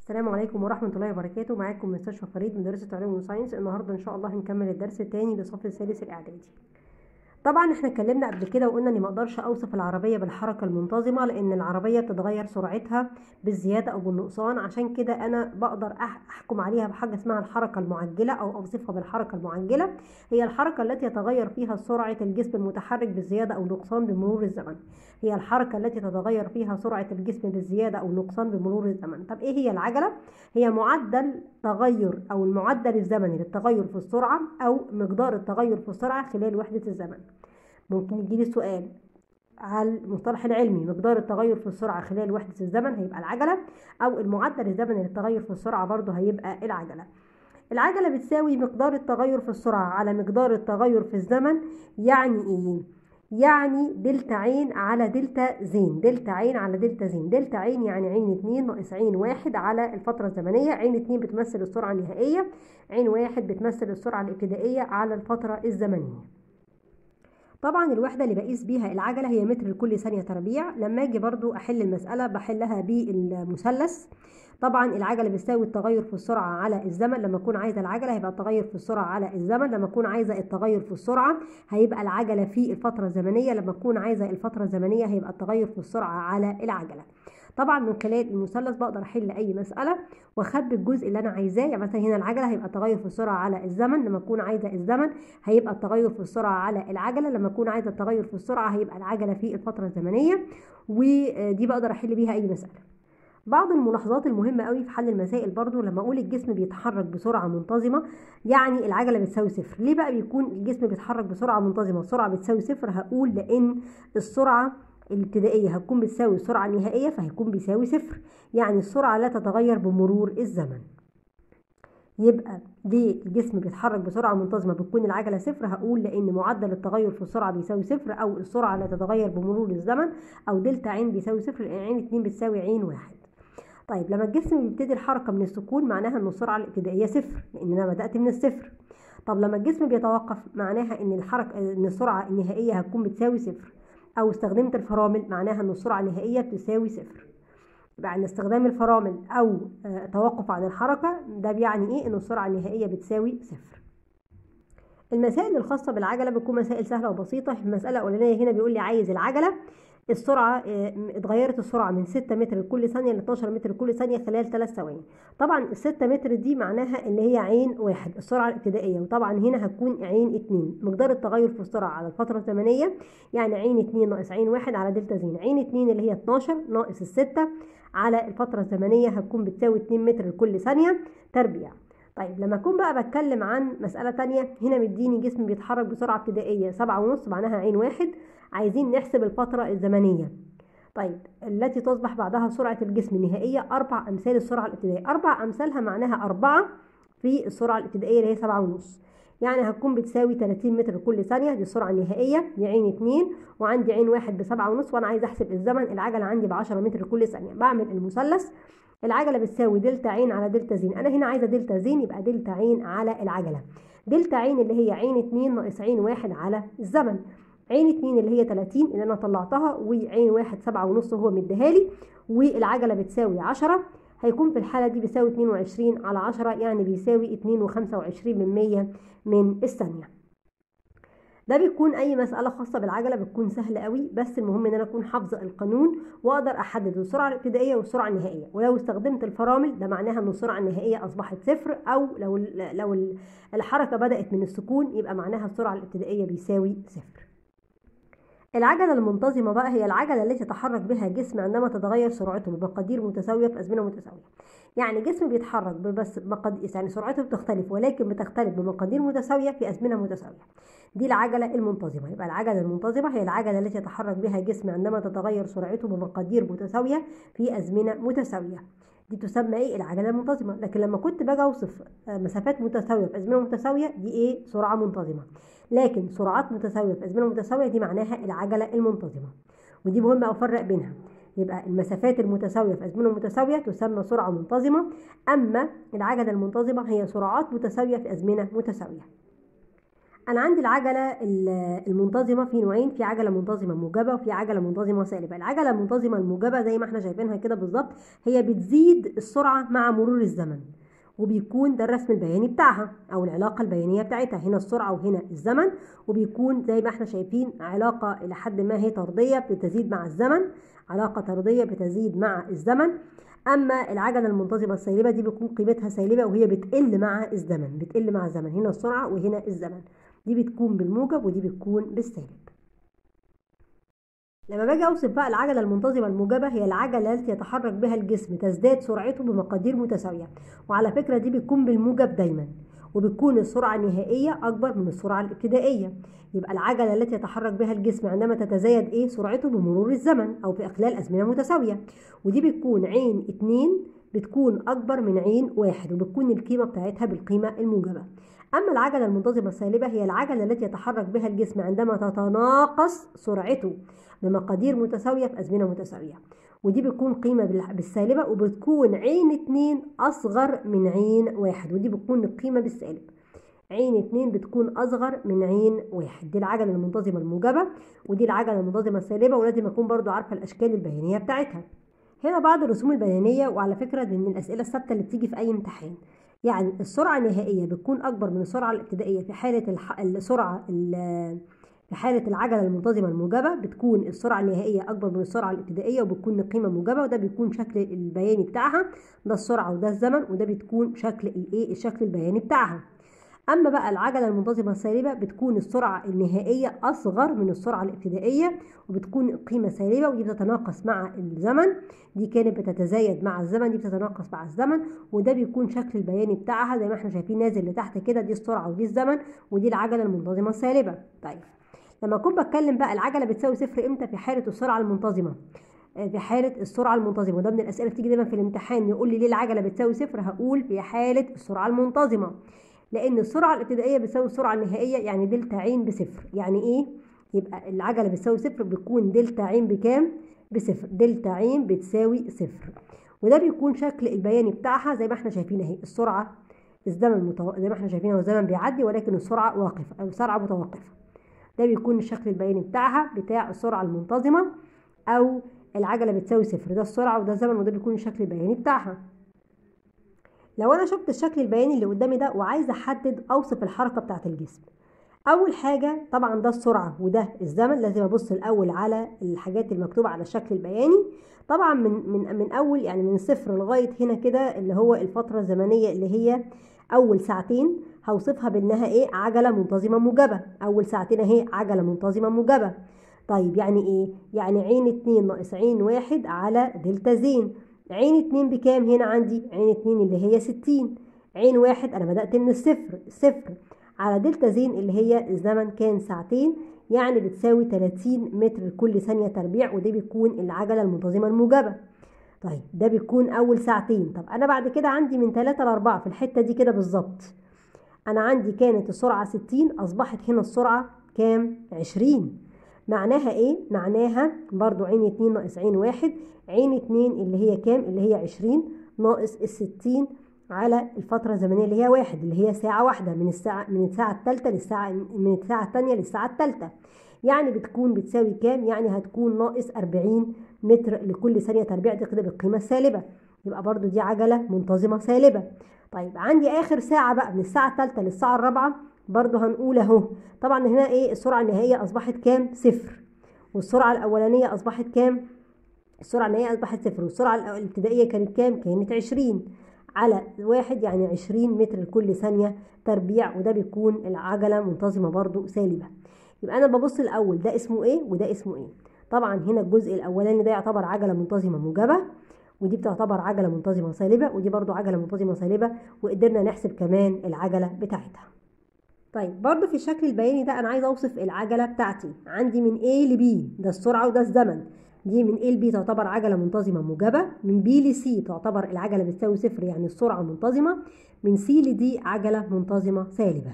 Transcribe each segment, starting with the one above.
السلام عليكم ورحمة الله وبركاته معاكم مستشفى فريد مدرسة علوم وساينس النهاردة إن شاء الله هنكمل الدرس التاني للصف الثالث الإعدادي طبعا احنا اتكلمنا قبل كده وقلنا اني ما اقدرش اوصف العربيه بالحركه المنتظمه لان العربيه بتتغير سرعتها بالزياده او بالنقصان عشان كده انا بقدر احكم عليها بحاجه اسمها الحركه المعجله او اوصفها بالحركه المعجله هي الحركه التي يتغير فيها سرعه الجسم المتحرك بالزياده او نقصان بمرور الزمن هي الحركه التي تتغير فيها سرعه الجسم بالزياده او نقصان بمرور الزمن طب ايه هي العجله هي معدل تغير او المعدل الزمني للتغير في السرعه او مقدار التغير في السرعه خلال وحده الزمن ممكن يجيلي سؤال على المصطلح العلمي مقدار التغير في السرعة خلال وحدة الزمن هيبقى العجلة أو المعدل الزمني للتغير في السرعة برضه هيبقى العجلة العجلة بتساوي مقدار التغير في السرعة على مقدار التغير في الزمن يعني إيه؟ يعني دلتا عين على دلتا زين دلتا عين على دلتا زين دلتا عين يعني عين اتنين ناقص عين واحد على الفترة الزمنية عين اتنين بتمثل السرعة النهائية عين واحد بتمثل السرعة الابتدائية على الفترة الزمنية طبعا الوحده اللي بقيس بيها العجله هي متر لكل ثانيه تربيع لما اجي برضو احل المساله بحلها بالمثلث طبعا العجله بتساوي التغير في السرعه على الزمن لما اكون عايزه العجله هيبقى التغير في السرعه على الزمن لما اكون عايزه التغير في السرعه هيبقى العجله في الفتره الزمنيه لما اكون عايزه الفتره الزمنيه هيبقى التغير في السرعه على العجله طبعا من خلال المثلث بقدر احل اي مساله واخبي الجزء اللي انا عايزاه يعني مثلا هنا العجله هيبقى التغير في السرعه على الزمن لما اكون عايزه الزمن هيبقى التغير في السرعه على العجله لما اكون عايزه التغير في السرعه هيبقى العجله في الفتره الزمنيه ودي بقدر احل بيها اي مساله بعض الملاحظات المهمة قوي في حل المسائل برضو لما اقول الجسم بيتحرك بسرعة منتظمة يعني العجلة بتساوي صفر ليه بقى بيكون الجسم بيتحرك بسرعة منتظمة السرعة بتساوي صفر هقول لان السرعة الابتدائية هتكون بتساوي السرعة النهائية فهيكون بيساوي صفر يعني السرعة لا تتغير بمرور الزمن يبقى ليه الجسم بيتحرك بسرعة منتظمة بتكون العجلة صفر هقول لأن معدل التغير في السرعة بيساوي صفر أو السرعة لا تتغير بمرور الزمن أو دلتا عين بيساوي صفر لأن عين اتنين بتساوي عين واحد طيب لما الجسم بيبتدي الحركة من السكون معناها إن السرعة الابتدائية صفر لأن أنا بدأت من الصفر طب لما الجسم بيتوقف معناها إن الحركة إن السرعة النهائية هتكون بتساوي صفر او استخدمت الفرامل معناها ان السرعه النهائيه بتساوي صفر يبقى ان استخدام الفرامل او توقف عن الحركه ده بيعني ايه ان السرعه النهائيه بتساوي صفر المسائل الخاصه بالعجله بتكون مسائل سهله وبسيطه المساله الاولانيه هنا بيقول لي عايز العجله السرعة اتغيرت السرعة من 6 متر لكل ثانية ل 12 متر لكل ثانية خلال 3 ثواني طبعا ال 6 متر دي معناها ان هي عين واحد السرعة الابتدائية وطبعا هنا هتكون عين اتنين مقدار التغير في السرعة على الفترة الزمنية يعني عين اتنين ناقص عين واحد على دلتا زين عين اتنين اللي هي 12 ناقص الستة على الفترة الزمنية هتكون بتساوي 2 متر لكل ثانية تربيع طيب لما اكون بقى بتكلم عن مسألة تانية هنا مديني جسم بيتحرك بسرعة ابتدائية سبعة ونص معناها عين واحد عايزين نحسب الفترة الزمنية طيب التي تصبح بعدها سرعة الجسم النهائية أربع أمثال السرعة الابتدائية أربع أمثالها معناها أربعة في السرعة الابتدائية اللي هي سبعة ونص يعني هتكون بتساوي 30 متر كل ثانية دي السرعة النهائية دي عين اتنين وعندي عين واحد بسبعة ونص وأنا عايز أحسب الزمن العجلة عندي بعشرة متر كل ثانية بعمل المثلث العجلة بتساوي دلتا عين على دلتا زين أنا هنا عايزة دلتا زين يبقى دلتا عين على العجلة دلتا عين اللي هي عين اتنين ناقص عين واحد على الزمن عين اتنين اللي هي 30 اللي انا طلعتها وعين واحد سبعة ونص هو مديهالي والعجلة بتساوي عشرة هيكون في الحالة دي بيساوي اتنين وعشرين على عشرة يعني بيساوي اتنين وخمسة وعشرين من مية من الثانية ده بيكون اي مسألة خاصة بالعجلة بتكون سهلة قوي بس المهم ان انا اكون حافظة القانون واقدر احدد السرعة الابتدائية والسرعة النهائية ولو استخدمت الفرامل ده معناها ان السرعة النهائية اصبحت صفر او لو لو الحركة بدأت من السكون يبقى معناها السرعة الابتدائية بيساوي صفر العجلة المنتظمة بقى هي العجلة التي يتحرك بها جسم عندما تتغير سرعته بمقادير متساوية في أزمنة متساوية يعني جسم بيتحرك بس بمقادير يعني سرعته بتختلف ولكن بتختلف بمقادير متساوية في أزمنة متساوية دي العجلة المنتظمة يبقى العجلة المنتظمة هي العجلة التي يتحرك بها جسم عندما تتغير سرعته بمقادير متساوية في أزمنة متساوية دي تسمى ايه العجله المنتظمه لكن لما كنت باجي اوصف مسافات متساويه في ازمنه متساويه دي ايه سرعه منتظمه لكن سرعات متساويه في ازمنه متساويه دي معناها العجله المنتظمه ودي مهم افرق بينها يبقى المسافات المتساويه في ازمنه متساويه تسمى سرعه منتظمه اما العجله المنتظمه هي سرعات متساويه في ازمنه متساويه انا عندي العجله ال- المنتظمه في نوعين في عجله منتظمه موجبه وفي عجله منتظمه سالبه العجله المنتظمه الموجبه زي ما احنا شايفينها كده بالظبط هي بتزيد السرعه مع مرور الزمن وبيكون ده الرسم البياني بتاعها او العلاقه البيانيه بتاعتها هنا السرعه وهنا الزمن وبيكون زي ما احنا شايفين علاقه الى حد ما هي طرديه بتزيد مع الزمن علاقه طرديه بتزيد مع الزمن اما العجله المنتظمه السالبه دي بتكون قيمتها سالبه وهي بتقل مع الزمن بتقل مع الزمن هنا السرعه وهنا الزمن دي بتكون بالموجب ودي بتكون بالسالب لما باجي اوصف بقى العجله المنتظمه الموجبه هي العجله التي يتحرك بها الجسم تزداد سرعته بمقادير متساويه وعلى فكره دي بتكون بالموجب دايما وبتكون السرعه النهائيه اكبر من السرعه الابتدائيه يبقى العجله التي يتحرك بها الجسم عندما تتزايد ايه سرعته بمرور الزمن او في خلال ازمنه متساويه ودي بتكون عين اتنين بتكون اكبر من عين واحد وبتكون القيمه بتاعتها بالقيمه الموجبه اما العجله المنتظمه السالبه هي العجله التي يتحرك بها الجسم عندما تتناقص سرعته بمقادير متساويه في ازمنه متساويه ودي بتكون قيمه بال- بالسالبه وبتكون عين اتنين اصغر من عين واحد ودي بتكون القيمه بالسالب عين اتنين بتكون اصغر من عين واحد دي العجله المنتظمه الموجبه ودي العجله المنتظمه السالبه ولازم اكون برضو عارفه الاشكال البيانيه بتاعتها هنا بعض الرسوم البيانيه وعلى فكره دي من الاسئله الثابته اللي بتيجي في اي امتحان يعني السرعه النهائيه بتكون اكبر من السرعه الابتدائيه في حاله الح... السرعه ال- في حالة العجلة المنتظمة الموجبة بتكون السرعة النهائية أكبر من السرعة الابتدائية وبتكون القيمة موجبة وده بيكون شكل البياني بتاعها ده السرعة وده الزمن وده بتكون شكل الإيه الشكل البياني بتاعها أما بقى العجلة المنتظمة السالبة بتكون السرعة النهائية أصغر من السرعة الابتدائية وبتكون القيمة سالبة ودي بتتناقص مع الزمن دي كانت بتتزايد مع الزمن دي بتتناقص مع الزمن وده بيكون شكل البياني بتاعها زي ما احنا شايفين نازل لتحت كده دي السرعة ودي الزمن ودي العجلة المنتظمة السالبة طيب لما اكون بتكلم بقى العجله بتساوي صفر امتى في حاله السرعه المنتظمه آه، في حاله السرعه المنتظمه وده من الاسئله بتيجي دايما في الامتحان يقول لي ليه العجله بتساوي صفر هقول في حاله السرعه المنتظمه لان السرعه الابتدائيه بتساوي السرعه النهائيه يعني دلتا عين بصفر يعني ايه يبقى العجله بتساوي صفر بتكون دلتا عين بكام بصفر دلتا عين بتساوي صفر وده بيكون شكل البياني بتاعها زي ما احنا شايفين اهي السرعه الزمن متو... زي ما احنا شايفين هو الزمن بيعدي ولكن السرعه واقفه او السرعه متوقفه ده بيكون الشكل البياني بتاعها بتاع السرعة المنتظمة أو العجلة بتساوي صفر ده السرعة وده الزمن وده بيكون الشكل البياني بتاعها لو أنا شفت الشكل البياني اللي قدامي ده وعايزة أحدد أوصف الحركة بتاعة الجسم أول حاجة طبعا ده السرعة وده الزمن لازم أبص الأول على الحاجات المكتوبة على الشكل البياني طبعا من من من أول يعني من صفر لغاية هنا كده اللي هو الفترة الزمنية اللي هي أول ساعتين هوصفها بانها ايه عجله منتظمه موجبه اول ساعتين اهي عجله منتظمه موجبه طيب يعني ايه يعني عين اتنين ناقص عين واحد على دلتا زين عين اتنين بكام هنا عندي عين اتنين اللي هي ستين عين واحد انا بدأت من الصفر صفر على دلتا زين اللي هي الزمن كان ساعتين يعني بتساوي 30 متر لكل ثانية تربيع وده بيكون العجلة المنتظمة الموجبة طيب ده بيكون أول ساعتين طب أنا بعد كده عندي من 3 ل 4 في الحتة دي كده بالظبط أنا عندي كانت السرعة 60 أصبحت هنا السرعة كام؟ 20 معناها إيه؟ معناها برضو عين 2 ناقص عين واحد عين 2 اللي هي كام؟ اللي هي 20 ناقص الستين على الفترة الزمنية اللي هي واحد اللي هي ساعة واحدة من الساعة من الساعة الثالثة للساعة من الساعة الثانية للساعة الثالثة يعني بتكون بتساوي كام؟ يعني هتكون ناقص 40 متر لكل ثانية تربيع دي كده بالقيمة السالبة يبقى برضو دي عجلة منتظمة سالبة طيب عندي آخر ساعة بقى من الساعة الثالثة للساعة الرابعة برضو هنقول أهو طبعا هنا إيه السرعة النهائية أصبحت كام؟ صفر والسرعة الأولانية أصبحت كام؟ السرعة النهائية أصبحت صفر والسرعة الابتدائية كانت كام؟ كانت 20 على واحد يعني 20 متر لكل ثانية تربيع وده بيكون العجلة منتظمة برضو سالبة يبقى أنا ببص الأول ده اسمه إيه وده اسمه إيه طبعا هنا الجزء الأولاني ده يعتبر عجلة منتظمة موجبة ودي بتعتبر عجلة منتظمة سالبة ودي برضو عجلة منتظمة سالبة وقدرنا نحسب كمان العجلة بتاعتها طيب برضو في الشكل البياني ده أنا عايزة أوصف العجلة بتاعتي عندي من A ل B ده السرعة وده الزمن دي من A ل B تعتبر عجلة منتظمة موجبة من B ل C تعتبر العجلة بتساوي صفر يعني السرعة منتظمة من C ل D عجلة منتظمة سالبة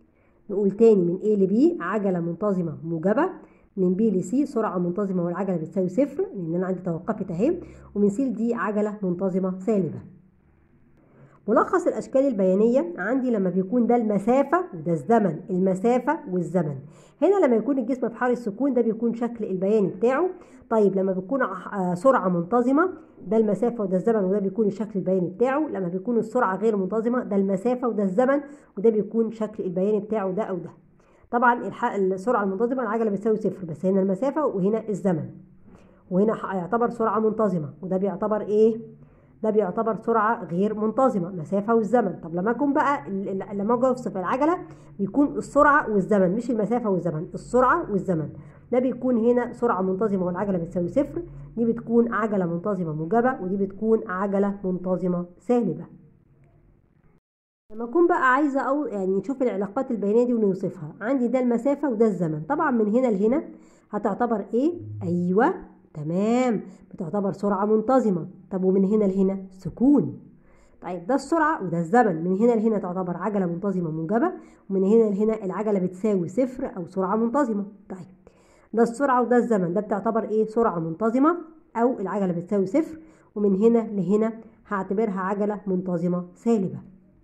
نقول تاني من A ل B عجلة منتظمة موجبة من B ل C سرعة منتظمة والعجلة بتساوي صفر لأن أنا عندي توقفت أهي ومن C ل D عجلة منتظمة سالبة ملخص الاشكال البيانيه عندي لما بيكون ده المسافه وده الزمن المسافه والزمن هنا لما يكون الجسم في حال السكون ده بيكون شكل البياني بتاعه طيب لما بيكون ع- سرعه منتظمه ده المسافه وده الزمن وده بيكون الشكل البياني بتاعه لما بيكون السرعه غير منتظمه ده المسافه وده الزمن وده بيكون شكل البياني بتاعه ده او ده طبعا الح- السرعه المنتظمه العجله بتساوي صفر بس هنا المسافه وهنا الزمن وهنا ح- يعتبر سرعه منتظمه وده بيعتبر ايه ده بيعتبر سرعه غير منتظمه مسافه والزمن طب لما اكون بقى ال- ال- لما اجي اوصف العجله بيكون السرعه والزمن مش المسافه والزمن السرعه والزمن ده بيكون هنا سرعه منتظمه والعجله بتساوي صفر دي بتكون عجله منتظمه موجبه ودي بتكون عجله منتظمه سالبه لما اكون بقى عايزه او يعني نشوف العلاقات البيانيه دي ونوصفها عندي ده المسافه وده الزمن طبعا من هنا لهنا هتعتبر ايه ايوه تمام بتعتبر سرعه منتظمه طب ومن هنا لهنا سكون طيب ده السرعه وده الزمن من هنا لهنا تعتبر عجله منتظمه موجبه ومن هنا لهنا العجله بتساوي صفر او سرعه منتظمه طيب ده السرعه وده الزمن ده بتعتبر ايه سرعه منتظمه او العجله بتساوي صفر ومن هنا لهنا هعتبرها عجله منتظمه سالبه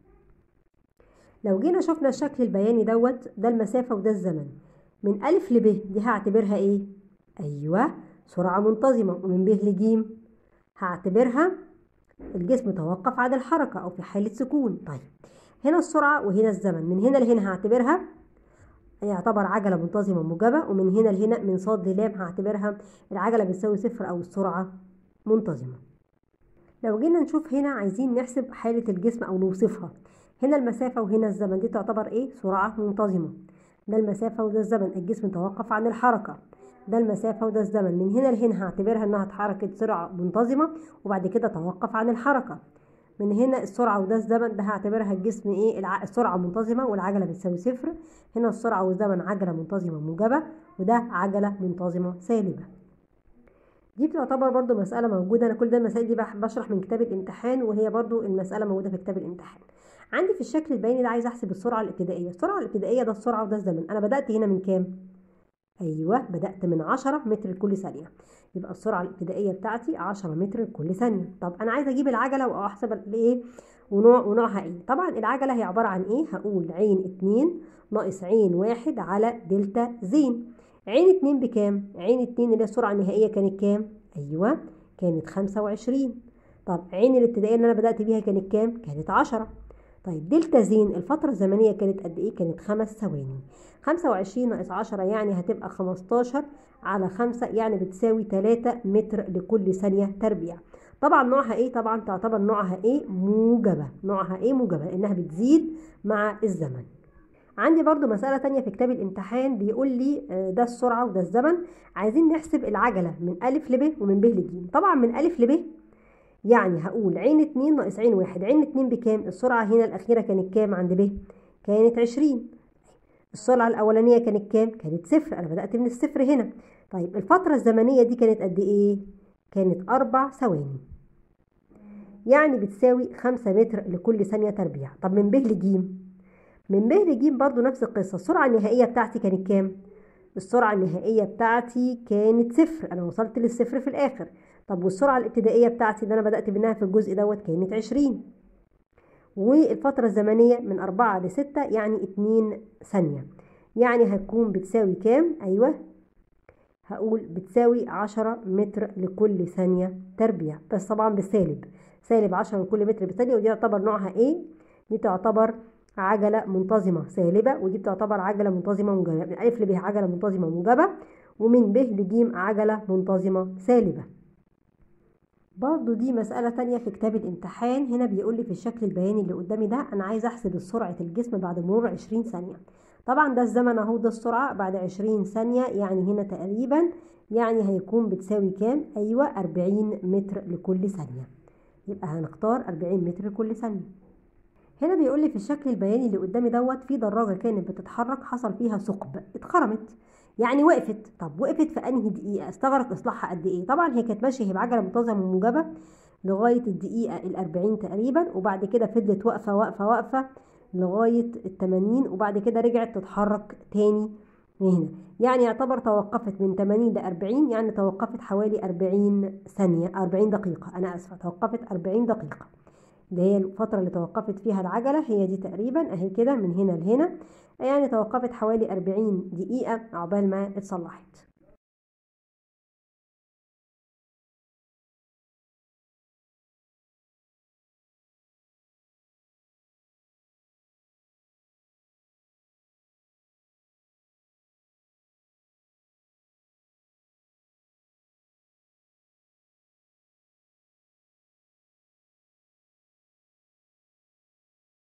لو جينا شفنا الشكل البياني دوت ده المسافة وده الزمن من ألف ل ب دي هعتبرها إيه؟ أيوة سرعة منتظمة ومن ب ل ج هعتبرها الجسم توقف عن الحركة أو في حالة سكون طيب هنا السرعة وهنا الزمن من هنا لهنا هعتبرها يعتبر عجلة منتظمة موجبة ومن هنا لهنا من صاد للام هعتبرها العجلة بتساوي صفر أو السرعة منتظمة لو جينا نشوف هنا عايزين نحسب حالة الجسم أو نوصفها هنا المسافة وهنا الزمن دي تعتبر ايه سرعة منتظمة ده المسافة وده الزمن الجسم توقف عن الحركة ده المسافة وده الزمن من هنا لهنا هعتبرها انها اتحركت سرعة منتظمة وبعد كده توقف عن الحركة من هنا السرعة وده الزمن ده هعتبرها الجسم ايه الع... السرعة منتظمة والعجلة بتساوي صفر هنا السرعة والزمن عجلة منتظمة موجبة وده عجلة منتظمة سالبة دي بتعتبر برضو مسألة موجودة أنا كل ده المسائل دي بح- بشرح من كتاب الامتحان وهي برضو المسألة موجودة في كتاب الامتحان عندي في الشكل البياني ده عايز أحسب السرعة الابتدائية السرعة الابتدائية ده السرعة وده الزمن أنا بدأت هنا من كام؟ أيوه بدأت من 10 متر لكل ثانية يبقى السرعة الابتدائية بتاعتي 10 متر لكل ثانية طب أنا عايزة أجيب العجلة وأحسب الإيه ونوع ونوعها إيه طبعا العجلة هي عبارة عن إيه هقول عين اتنين ناقص عين واحد على دلتا زين عين اتنين بكام؟ عين اتنين اللي هي السرعة النهائية كانت كام؟ أيوه كانت خمسة وعشرين طب عين الابتدائية اللي أنا بدأت بيها كانت كام؟ كانت عشرة طيب دلتا زين الفترة الزمنية كانت قد إيه؟ كانت خمس ثواني خمسة وعشرين ناقص عشرة يعني هتبقى خمستاشر على خمسة يعني بتساوي تلاتة متر لكل ثانية تربيع طبعا نوعها ايه طبعا تعتبر نوعها ايه موجبة نوعها ايه موجبة لانها بتزيد مع الزمن عندي برضو مسألة تانية في كتاب الامتحان بيقول لي آه، ده السرعة وده الزمن عايزين نحسب العجلة من ألف لب ومن ب لج طبعا من ألف لب يعني هقول عين اتنين ناقص عين واحد عين اتنين بكام السرعة هنا الأخيرة كانت كام عند ب كانت عشرين السرعة الأولانية كانت كام كانت صفر أنا بدأت من الصفر هنا طيب الفترة الزمنية دي كانت قد إيه كانت أربع ثواني يعني بتساوي خمسة متر لكل ثانية تربيع طب من ب لجيم من ب لجيم برضو نفس القصة السرعة النهائية بتاعتي كانت كام السرعة النهائية بتاعتي كانت صفر أنا وصلت للصفر في الآخر طب والسرعة الابتدائية بتاعتي اللي أنا بدأت منها في الجزء دوت كانت عشرين والفترة الزمنية من أربعة لستة يعني اتنين ثانية يعني هتكون بتساوي كام أيوة هقول بتساوي عشرة متر لكل ثانية تربيع بس طبعا بالسالب سالب عشرة لكل متر بالثانية ودي يعتبر نوعها ايه دي تعتبر عجلة منتظمة سالبة ودي بتعتبر عجلة منتظمة موجبة من ألف لب عجلة منتظمة موجبة ومن ب لج عجلة منتظمة سالبة برضو دي مسألة تانية في كتاب الامتحان هنا بيقول لي في الشكل البياني اللي قدامي ده أنا عايز أحسب سرعة الجسم بعد مرور 20 ثانية طبعا ده الزمن أهو ده السرعة بعد 20 ثانية يعني هنا تقريبا يعني هيكون بتساوي كام؟ أيوة 40 متر لكل ثانية يبقى هنختار 40 متر لكل ثانية هنا بيقول لي في الشكل البياني اللي قدامي دوت في دراجة كانت بتتحرك حصل فيها ثقب اتخرمت يعني وقفت طب وقفت في انهي دقيقة استغرق اصلاحها قد ايه طبعا هي كانت ماشية هي بعجلة منتظمة موجبة لغاية الدقيقة الأربعين تقريبا وبعد كده فضلت واقفة واقفة واقفة لغاية التمانين وبعد كده رجعت تتحرك تاني من هنا يعني يعتبر توقفت من 80 ل 40 يعني توقفت حوالي 40 ثانية 40 دقيقة أنا آسفة توقفت 40 دقيقة اللي هي الفترة اللي توقفت فيها العجلة هي دي تقريبا اهي كده من هنا لهنا يعني توقفت حوالي 40 دقيقة عقبال ما اتصلحت